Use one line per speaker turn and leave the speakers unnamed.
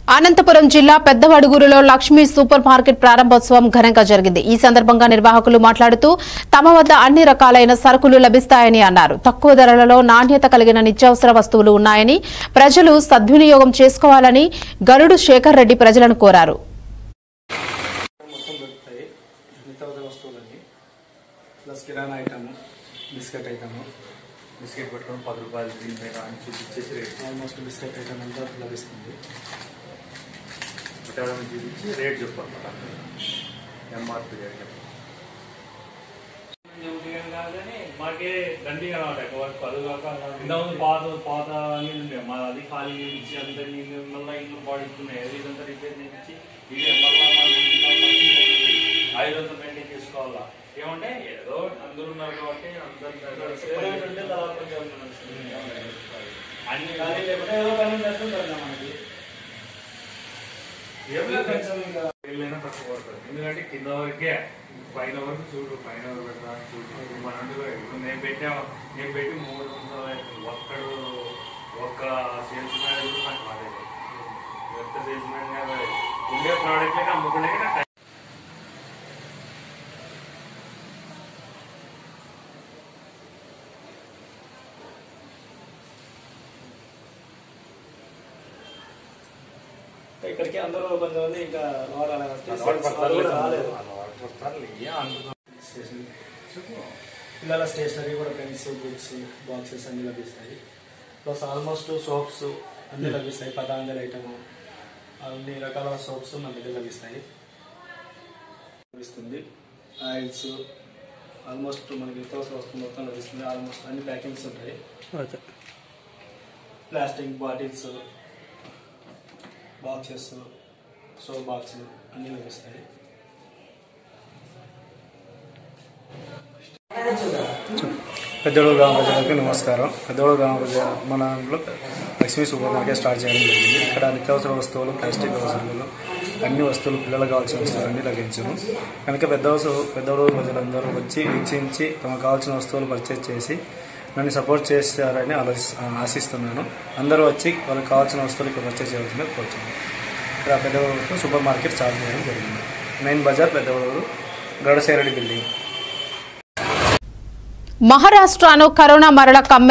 అనంతపురం జిల్లా పెద్దవడుగురులో Lakshmi super market ప్రారంభోత్సవం ఘనంగా జరిగింది ఈ సందర్భంగా నిర్వాహకులు మాట్లాడుతూ తమ వద్ద అన్ని రకాలైన సరుకులు లభిస్తాయని అన్నారు తక్కువ ధరలలో నాణ్యత కలిగిన నిత్యావసర వస్తువులు ఉన్నాయని ప్రజలు సద్వినియోగం చేసుకోవాలని గరుడు శేఖర్ రెడ్డి ప్రజలను కోరారు
మొత్తం దొరుకుతాయి నిత్యావసర వస్తువులన్నీ plus kirana item biscuit item
biscuit పట్టుకొని పది రూపాయలు దీనిపైన అని చూపించేసి రేట్
ఆల్మోస్ట్ బిస్కెట్ ఐటమ్ అంతా లభిస్తుంది
పెట్టాలని చూపించి రేట్ చెప్పాలి ఎంఆర్పి రేట్ చెప్పాలి
కానీ మాకే దండిగా అనమాట వర్క్ అది కాక ఇంతకుముందు పాత పాత నీళ్ళు ఉండే మా అది ఖాళీ చేయించి అంత నీళ్ళు మళ్ళీ ఇల్లు పాడుతున్నాయి అది ఇదంతా రిపేర్ చేయించి ఇదే మళ్ళీ ఐదు వందలు మెయింటైన్ చేసుకోవాలా ఏమంటే ఏదో అందరూ ఉన్నారు కాబట్టి అందరు సెపరేట్ ఉంటే తర్వాత కొంచెం అన్ని ఖాళీ లేకపోతే ఏదో పని చేస్తుంటారు మనకి ఏమైనా కొంచెం ఇంకా
ఏళ్ళైనా తక్కువ పడుతుంది ఎందుకంటే కింద వరకే పైన వరకు చూడు పైన వరకు పెడతా చూడు మన అందులో ఇప్పుడు నేను పెట్టా నేను పెట్టి మూడు వందల ఒక్కడు ఒక్క సేల్స్ మ్యాన్ కూడా నాకు రాలేదు ఒక్క సేల్స్ మ్యాన్ కాదు ఉండే ప్రోడక్ట్లే అమ్ముకునే నాకు
ఇక్కడికి అందరూ కొంతమంది ఇంకా రావాలి వాళ్ళు కూడా రాలేదు స్టేషనరీ పిల్లల స్టేషనరీ కూడా పెన్స్ బుక్స్ బాక్సెస్ అన్ని లభిస్తాయి ప్లస్ ఆల్మోస్ట్ సోప్స్ అన్ని లభిస్తాయి పతాంజలి ఐటమ్ అన్ని రకాల సోప్స్ మన దగ్గర లభిస్తాయి లభిస్తుంది ఆయిల్స్ ఆల్మోస్ట్ మనకి నిత్యావసర వస్తువు మొత్తం లభిస్తుంది ఆల్మోస్ట్ అన్ని ప్యాకింగ్స్ ఉంటాయి plastic bottles boxes soap box అన్నీ లభిస్తాయి పెద్దోడు గ్రామ ప్రజలకు నమస్కారం పెద్దోడు గ్రామ ప్రజ మన దాంట్లో లక్ష్మీ సూపర్ మార్కెట్ స్టార్ట్ చేయడం జరిగింది ఇక్కడ నిత్యావసర వస్తువులు ప్లాస్టిక్ వస్తువులు అన్ని వస్తువులు పిల్లలకు కావాల్సిన వస్తువులు అన్ని లభించును కనుక పెద్ద పెద్దోడు ప్రజలందరూ వచ్చి వీక్షించి తమకు కావాల్సిన వస్తువులు పర్చేజ్ చేసి నన్ను సపోర్ట్ చేస్తారని ఆలోచి ఆశిస్తున్నాను అందరూ వచ్చి వాళ్ళకి కావాల్సిన వస్తువులు ఇక్కడ పర్చేజ్ చేయాల్సిందిగా కోరుతున్నాను ఇక్కడ పెద్దవూరు సూపర్ మార్కెట్ స్టార్ట్ చేయడం జరిగింది main bazaar Peddavooru Gadasereddy building
మహారాష్ట్రను కరోనా మరణ కమ్మె